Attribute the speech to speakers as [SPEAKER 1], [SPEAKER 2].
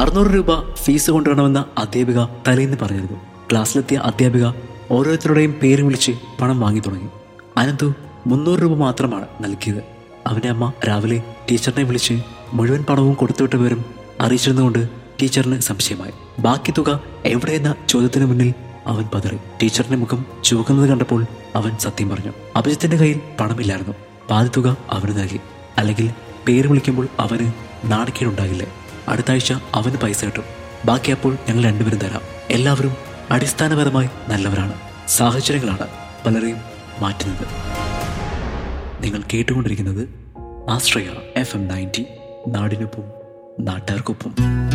[SPEAKER 1] അറുന്നൂറ് രൂപ ഫീസ് കൊണ്ടുവരണമെന്ന അധ്യാപിക തലേന്ന് പറഞ്ഞിരുന്നു ക്ലാസ്സിലെത്തിയ അധ്യാപിക ഓരോരുത്തരുടെയും പേര് വിളിച്ച് പണം വാങ്ങി തുടങ്ങി അനന്തു മുന്നൂറ് രൂപ മാത്രമാണ് നൽകിയത് അവന്റെ അമ്മ രാവിലെ ടീച്ചറിനെ വിളിച്ച് മുഴുവൻ പണവും കൊടുത്തുവിട്ട വിവരം അറിയിച്ചിരുന്നുകൊണ്ട് ടീച്ചറിന് സംശയമായി ബാക്കി തുക എവിടെയെന്ന ചോദ്യത്തിന് മുന്നിൽ അവൻ പതറി ടീച്ചറിന്റെ മുഖം ചുവക്കുന്നത് കണ്ടപ്പോൾ അവൻ സത്യം പറഞ്ഞു അഭിജിത്തിന്റെ കയ്യിൽ പണമില്ലായിരുന്നു പാതി തുക അവന് നൽകി അല്ലെങ്കിൽ പേര് വിളിക്കുമ്പോൾ അവന് നാണക്കേടുണ്ടാകില്ലേ അടുത്ത ആഴ്ച അവന് പൈസ കിട്ടും ബാക്കി അപ്പോൾ ഞങ്ങൾ രണ്ടുപേരും തരാം എല്ലാവരും അടിസ്ഥാനപരമായി നല്ലവരാണ് സാഹചര്യങ്ങളാണ് പലരെയും മാറ്റുന്നത് നിങ്ങൾ കേട്ടുകൊണ്ടിരിക്കുന്നത് ആശ്രയ എഫ് എം നയൻറ്റി നാടിനൊപ്പം നാട്ടുകാർക്കൊപ്പം